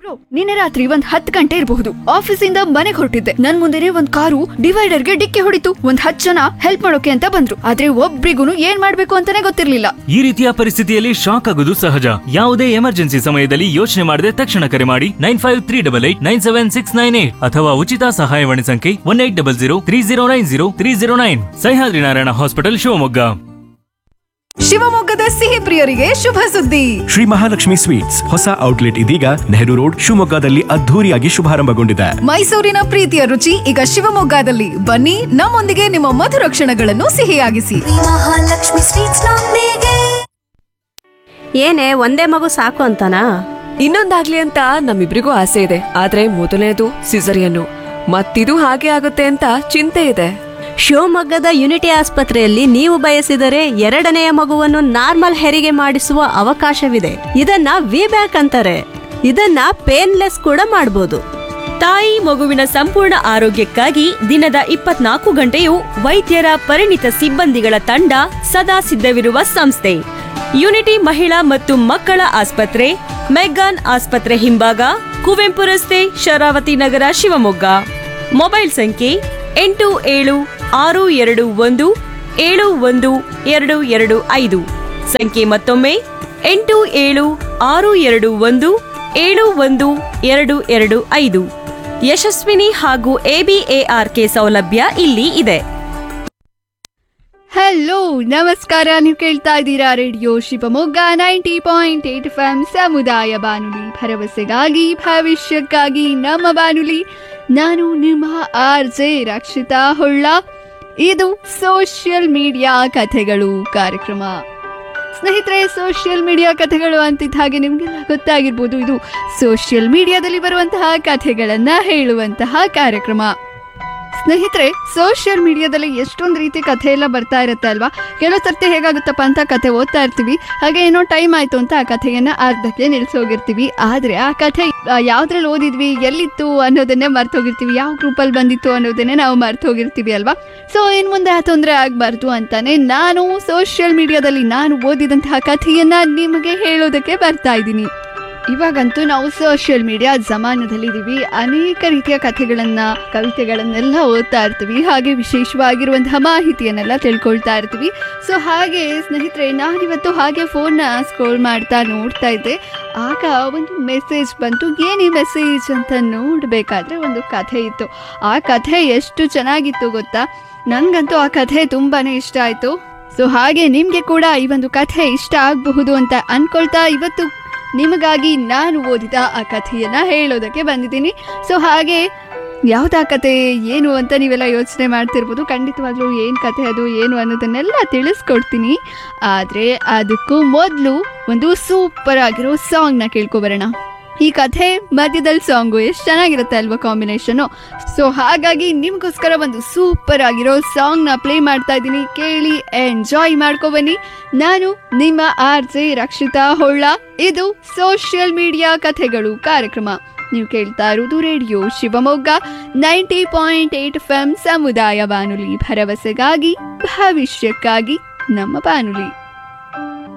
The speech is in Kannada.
ನಿನ್ನೆ ರಾತ್ರಿ ಒಂದ್ ಹತ್ ಗಂಟೆ ಇರಬಹುದು ಆಫೀಸಿಂದ ಮನೆಗೆ ಹೊರಟಿದ್ದೆ ನನ್ ಮುಂದೆನೆ ಒಂದ್ ಕಾರು ಡಿವೈಡರ್ಗೆ ಡಿಕ್ಕಿ ಹೊಡಿತು ಒಂದ್ ಹತ್ ಜನ ಹೆಲ್ಪ್ ಮಾಡೋಕೆ ಅಂತ ಬಂದ್ರು ಆದ್ರೆ ಒಬ್ರಿಗೂ ಏನ್ ಮಾಡ್ಬೇಕು ಅಂತಾನೆ ಗೊತ್ತಿರ್ಲಿಲ್ಲ ಈ ರೀತಿಯ ಪರಿಸ್ಥಿತಿಯಲ್ಲಿ ಶಾಕ್ ಆಗೋದು ಸಹಜ ಯಾವುದೇ ಎಮರ್ಜೆನ್ಸಿ ಸಮಯದಲ್ಲಿ ಯೋಚನೆ ಮಾಡದೆ ತಕ್ಷಣ ಕರೆ ಮಾಡಿ nine five three double eight nine seven six nine eight ಅಥವಾ ಉಚಿತ ಸಹಾಯವಾಣಿ ಸಂಖ್ಯೆ one eight double zero three zero nine zero three zero nine Sahyadri Narayana hospital Shivamogga ಶಿವಮೊಗ್ಗದ ಸಿಹಿ ಪ್ರಿಯರಿಗೆ ಶುಭ ಸುದ್ದಿ ಶ್ರೀ ಮಹಾಲಕ್ಷ್ಮಿ ಸ್ವೀಟ್ಸ್ ಹೊಸ ಔಟ್ಲೆಟ್ ಇದೀಗ ನೆಹರು ರೋಡ್ ಶಿವಮೊಗ್ಗದಲ್ಲಿ ಅದ್ಧೂರಿಯಾಗಿ ಶುಭಾರಂಭಗೊಂಡಿದೆ ಮೈಸೂರಿನ ಪ್ರೀತಿಯ ರುಚಿ ಈಗ ಶಿವಮೊಗ್ಗದಲ್ಲಿ ಬನ್ನಿ ನಮ್ಮೊಂದಿಗೆ ನಿಮ್ಮ ಮಧುರ ಕ್ಷಣಗಳನ್ನು ಸಿಹಿಯಾಗಿಸಿ ಮಹಾಲಕ್ಷ್ಮಿ ಸ್ವೀಟ್ಸ್ ನೊಂದಿಗೆ ಏನೇ ಒಂದೇ ಮಗು ಸಾಕು ಅಂತನಾ ಇನ್ನೊಂದಾಗ್ಲಿ ಅಂತ ನಮ್ಮಿಬ್ರಿಗೂ ಆಸೆ ಇದೆ ಆದ್ರೆ ಮೊದಲನೇದು ಸಿಸರಿಯನ್ನು ಮತ್ತಿದು ಹಾಗೆ ಆಗುತ್ತೆ ಅಂತ ಚಿಂತೆ ಇದೆ ಶಿವಮೊಗ್ಗದ ಯುನಿಟಿ ಆಸ್ಪತ್ರೆಯಲ್ಲಿ ನೀವು ಬಯಸಿದರೆ ಎರಡನೆಯ ಮಗುವನ್ನು ನಾರ್ಮಲ್ ಹೆರಿಗೆ ಮಾಡಿಸುವ ಅವಕಾಶವಿದೆ ಇದನ್ನ ವಿ ಬ್ಯಾಕ್ ಅಂತಾರೆ ಇದನ್ನ ಪೇನ್ಲೆಸ್ ಕೂಡ ಮಾಡಬಹುದು ತಾಯಿ ಮಗುವಿನ ಸಂಪೂರ್ಣ ಆರೋಗ್ಯಕ್ಕಾಗಿ ದಿನದ ಇಪ್ಪತ್ನಾಲ್ಕು ಗಂಟೆಯೂ ವೈದ್ಯರ ಪರಿಣಿತ ಸಿಬ್ಬಂದಿಗಳ ತಂಡ ಸದಾ ಸಿದ್ಧವಿರುವ ಸಂಸ್ಥೆ ಯುನಿಟಿ ಮಹಿಳಾ ಮತ್ತು ಮಕ್ಕಳ ಆಸ್ಪತ್ರೆ ಮೆಗ್ಗಾನ್ ಆಸ್ಪತ್ರೆ ಹಿಂಭಾಗ ಕುವೆಂಪು ರಸ್ತೆ ಶರಾವತಿ ನಗರ ಶಿವಮೊಗ್ಗ ಮೊಬೈಲ್ ಸಂಖ್ಯೆ ಎಂಟು ಏಳು ಆರು ಎರಡು ಒಂದು ಏಳು ಒಂದು ಎರಡು ಎರಡು ಐದು ಸಂಖ್ಯೆ ಮತ್ತೊಮ್ಮೆ ಎಂಟು ಏಳು ಆರು ಎರಡು ಒಂದು ಏಳು ಒಂದು ಎರಡು ಎರಡು ಐದು ಯಶಸ್ವಿನಿ ಹಾಗೂ ಎಬಿಎಆರ್ಕೆ ಸೌಲಭ್ಯ ಇಲ್ಲಿ ಇದೆ ಹಲೋ ನಮಸ್ಕಾರ ನೀವು ಕೇಳ್ತಾ ಇದ್ದೀರಾ radio Shivamogga ninety point eight F M ಸಮುದಾಯ ಬಾನುಲಿ ಭರವಸೆಗಾಗಿ ಭವಿಷ್ಯಕ್ಕಾಗಿ ನಮ್ಮ ಬಾನುಲಿ ನಾನು ನಿಮ್ಮ ಆರ್ ಜೆ ರಕ್ಷಿತಾ ಹೊಳ್ಳ ಇದು ಸೋಷಿಯಲ್ ಮೀಡಿಯಾ ಕಥೆಗಳು ಕಾರ್ಯಕ್ರಮ ಸ್ನೇಹಿತರೆ ಸೋಷಿಯಲ್ ಮೀಡಿಯಾ ಕಥೆಗಳು ಅಂತಿದ್ದ ಹಾಗೆ ನಿಮಗೆಲ್ಲ ಗೊತ್ತಾಗಿರ್ಬೋದು ಇದು ಸೋಷಿಯಲ್ ಮೀಡಿಯಾದಲ್ಲಿ ಬರುವಂತಹ ಕಥೆಗಳನ್ನು ಹೇಳುವಂತಹ ಕಾರ್ಯಕ್ರಮ ಸ್ನೇಹಿತರೆ ಸೋಷಿಯಲ್ ಮೀಡಿಯಾದಲ್ಲಿ ಎಷ್ಟೊಂದು ರೀತಿ ಕಥೆ ಎಲ್ಲ ಬರ್ತಾ ಇರುತ್ತೆ ಅಲ್ವಾ ಕೆಲವು ಸರ್ತಿ ಹೇಗಾಗುತ್ತಪ್ಪ ಅಂತ ಕಥೆ ಓದ್ತಾ ಇರ್ತೀವಿ ಹಾಗೆ ಏನೋ ಟೈಮ್ ಆಯ್ತು ಅಂತ ಆ ಕಥೆಯನ್ನ ಅರ್ಧಕ್ಕೆ ನಿಲ್ಸೋಗಿರ್ತೀವಿ ಆದ್ರೆ ಆ ಕಥೆ ಆ, ಯಾವ್ದ್ರಲ್ಲಿ ಓದಿದ್ವಿ ಎಲ್ಲಿತ್ತು ಅನ್ನೋದನ್ನೇ ಮರ್ತೋಗಿರ್ತೀವಿ ಯಾವ ಗ್ರೂಪಲ್ಲಿ ಬಂದಿತ್ತು ಅನ್ನೋದನ್ನೇ ನಾವು ಮರ್ತೋಗಿರ್ತೀವಿ ಅಲ್ವಾ ಸೊ ಇನ್ ಮುಂದೆ ಆ ತೊಂದರೆ ಆಗಬಾರ್ದು ಅಂತಾನೆ ನಾನು ಸೋಷಿಯಲ್ ಮೀಡಿಯಾದಲ್ಲಿ ನಾನು ಓದಿದಂತಹ ಕಥೆಯನ್ನ ನಿಮಗೆ ಹೇಳೋದಕ್ಕೆ ಬರ್ತಾ ಇದ್ದೀನಿ ಇವಾಗಂತೂ ನಾವು ಸೋಷಿಯಲ್ ಮೀಡಿಯಾ ಜಮಾನದಲ್ಲಿದ್ದೀವಿ ಅನೇಕ ರೀತಿಯ ಕಥೆಗಳನ್ನ ಕವಿತೆಗಳನ್ನೆಲ್ಲ ಓದ್ತಾ ಇರ್ತೀವಿ ಹಾಗೆ ವಿಶೇಷವಾಗಿರುವಂತಹ ಮಾಹಿತಿಯನ್ನೆಲ್ಲ ತಿಳ್ಕೊಳ್ತಾ ಇರ್ತೀವಿ ಸೊ ಹಾಗೆ ಸ್ನೇಹಿತರೆ ನಾನಿವತ್ತು ಹಾಗೆ ಫೋನ್ನ ಸ್ಕ್ರೋಲ್ ಮಾಡ್ತಾ ನೋಡ್ತಾ ಇದ್ದೆ ಆಗ ಒಂದು ಮೆಸೇಜ್ ಬಂತು ಏನಿ ಮೆಸೇಜ್ ಅಂತ ನೋಡಬೇಕಾದ್ರೆ ಒಂದು ಕಥೆ ಇತ್ತು ಆ ಕಥೆ ಎಷ್ಟು ಚೆನ್ನಾಗಿತ್ತು ಗೊತ್ತಾ ನನಗಂತೂ ಆ ಕಥೆ ತುಂಬಾನೇ ಇಷ್ಟ ಆಯಿತು ಸೊ ಹಾಗೆ ನಿಮಗೆ ಕೂಡ ಈ ಒಂದು ಕಥೆ ಇಷ್ಟ ಆಗಬಹುದು ಅಂತ ಅನ್ಕೊಳ್ತಾ ಇವತ್ತು ನಿಮಗಾಗಿ ನಾನು ಓದಿದ ಆ ಕಥೆಯನ್ನ ಹೇಳೋದಕ್ಕೆ ಬಂದಿದ್ದೀನಿ ಸೊ ಹಾಗೆ ಯಾವ್ದು ಆ ಕತೆ ಏನು ಅಂತ ನೀವೆಲ್ಲ ಯೋಚನೆ ಮಾಡ್ತಿರ್ಬೋದು ಖಂಡಿತವಾಗ್ಲೂ ಏನು ಕತೆ ಅದು ಏನು ಅನ್ನೋದನ್ನೆಲ್ಲ ತಿಳಿಸ್ಕೊಡ್ತೀನಿ ಆದರೆ ಅದಕ್ಕೂ ಮೊದಲು ಒಂದು ಸೂಪರ್ ಆಗಿರೋ ಸಾಂಗ್ನ ಕೇಳ್ಕೊಬರೋಣ ಈ ಕಥೆ ಮಧ್ಯದಲ್ಲಿ ಸಾಂಗು ಎಷ್ಟು ಚೆನ್ನಾಗಿರುತ್ತೆ ಅಲ್ವಾ ಕಾಂಬಿನೇಷನು ಸೊ ಹಾಗಾಗಿ ನಿಮಗೋಸ್ಕರ ಒಂದು ಸೂಪರ್ ಆಗಿರೋ ಸಾಂಗ್ನ ಪ್ಲೇ ಮಾಡ್ತಾ ಇದ್ದೀನಿ ಕೇಳಿ ಎಂಜಾಯ್ ಮಾಡ್ಕೊಬನ್ನಿ ನಾನು ನಿಮ್ಮ ಆರ್ ಜೆ ರಕ್ಷಿತಾ ಹೊಳ್ಳ ಇದು ಸೋಷಿಯಲ್ ಮೀಡಿಯಾ ಕಥೆಗಳು ಕಾರ್ಯಕ್ರಮ ನೀವು ಕೇಳ್ತಾ ಇರೋದು radio Shivamogga ninety point eight F M ಸಮುದಾಯ ಬಾನುಲಿ ಭರವಸೆಗಾಗಿ ಭವಿಷ್ಯಕ್ಕಾಗಿ ನಮ್ಮ ಬಾನುಲಿ